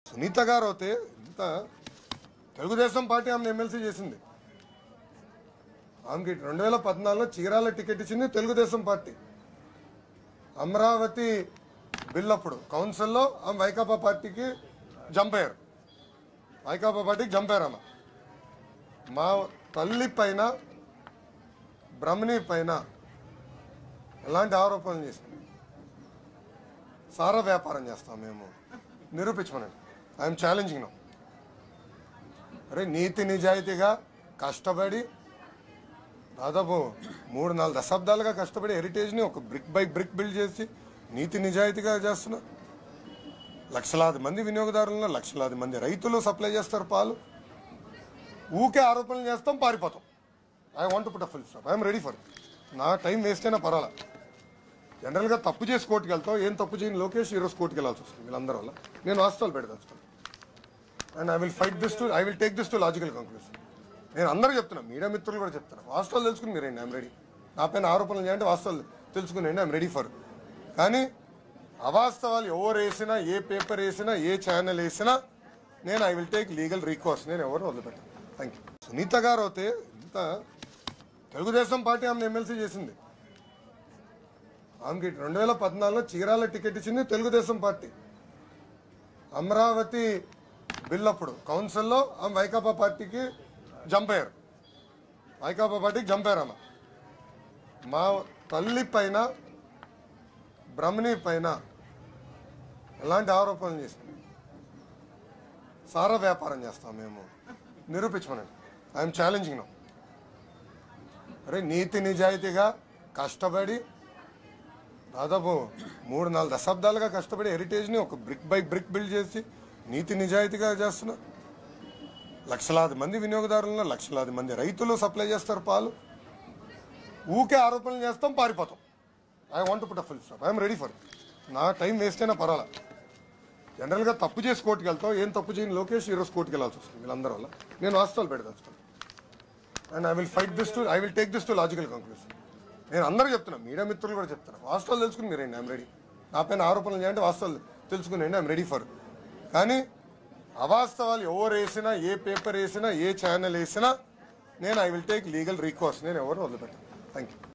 సునీత గారు అయితే ఇంత తెలుగుదేశం పార్టీ ఆమెను ఎమ్మెల్సీ చేసింది ఆమెకి రెండు వేల పద్నాలుగులో చీరాల టికెట్ ఇచ్చింది తెలుగుదేశం పార్టీ అమరావతి బిల్ అప్పుడు కౌన్సిల్లో ఆమె వైకాపా పార్టీకి జంప్ అయ్యారు వైకాపా పార్టీకి జంప్ అయ్యారు ఆమె మా తల్లి పైన బ్రహ్మణి పైన ఎలాంటి ఆరోపణలు చేసింది సారా వ్యాపారం చేస్తాం మేము నిరూపించమనండి ఐఎమ్ ఛాలెంజింగ్ నో అరే నీతి నిజాయితీగా కష్టపడి దాదాపు మూడు నాలుగు దశాబ్దాలుగా కష్టపడి హెరిటేజ్ని ఒక బ్రిక్ బై బ్రిక్ బిల్డ్ చేసి నీతి నిజాయితీగా చేస్తున్నా లక్షలాది మంది వినియోగదారులను లక్షలాది మంది రైతులు సప్లై చేస్తారు పాలు ఊకే ఆరోపణలు చేస్తాం పారిపోతాం I want put full stop I'm ready for నా టైం వేస్ట్ అయినా పర్వాలా జనరల్గా తప్పు చేసి కోర్టుకి వెళ్తాం ఏం తప్పు చేయని లోకేష్ ఈరోజు కోర్టుకి వెళ్ళాల్సి వస్తుంది వీళ్ళందరి వల్ల నేను వాస్తవాలు పెడదాస్తాను and I will fight this to I will take this to logical conclusion నేను అందరూ చెప్తున్నా మీడియా మిత్రులు కూడా చెప్తున్నా వాస్తవాలు తెలుసుకుని మీరండి ఐఎమ్ రెడీ నా పైన ఆరోపణలు చేయండి వాస్తవాలు తెలుసుకునేయండి ఐఎమ్ రెడీ ఫర్ కానీ అవాస్తవాలు ఎవరు వేసినా ఏ పేపర్ వేసినా ఏ ఛానల్ వేసినా నేను I will take legal recourse నేను ఎవరిని వదిలిపెట్టాను థ్యాంక్ యూ సునీత గారు అయితే ఇంత తెలుగుదేశం పార్టీ ఆమెను ఎమ్మెల్సీ చేసింది ఆమెకి రెండు వేల పద్నాలుగులో చీరాల టికెట్ ఇచ్చింది తెలుగుదేశం పార్టీ అమరావతి బిల్ అప్పుడు కౌన్సిల్లో ఆమె వైకాపా పార్టీకి జంప్ అయ్యారు వైకాపా పార్టీకి జంప్ అయ్యారు ఆమె మా తల్లి పైన బ్రహ్మణి పైన ఎలాంటి ఆరోపణలు చేసింది సారా వ్యాపారం చేస్తాం మేము నిరూపించమనండి ఐఎమ్ ఛాలెంజింగ్ నో అరే నీతి నిజాయితీగా కష్టపడి దాదాపు మూడు నాలుగు దశాబ్దాలుగా కష్టపడి హెరిటేజ్ని ఒక బ్రిక్ బై బ్రిక్ బిల్డ్ చేసి నీతి నిజాయితీగా చేస్తున్నా లక్షలాది మంది వినియోగదారులను లక్షలాది మంది రైతులు సప్లై చేస్తారు పాలు ఊకే ఆరోపణలు చేస్తాం పారిపోతాం I want put full stop I'm ready for నా టైం వేస్ట్ అయినా పర్వాలా జనరల్గా తప్పు చేసి కోర్టుకి వెళ్తాం ఏం తప్పు చేయని లోకేష్ ఈరోజు కోర్టుకి వెళ్ళాల్సి వస్తుంది వీళ్ళందరి వల్ల నేను వాస్తవాలు పెడదాస్తాను and I will fight this to I will take this to logical conclusion నేను అందరూ చెప్తున్నా మీడియా మిత్రులు కూడా చెప్తున్నా వాస్తవాలు తెలుసుకుని మీరండి ఐఎమ్ రెడీ నా పైన ఆరోపణలు చేయండి వాస్తవాలు తెలుసుకునేయండి ఐఎమ్ రెడీ ఫర్ కానీ అవాస్తవాలు ఎవరు వేసినా ఏ పేపర్ వేసినా ఏ ఛానల్ వేసినా నేను I will take legal recourse నేను ఎవరిని వదిలిపెట్టాను థ్యాంక్ యూ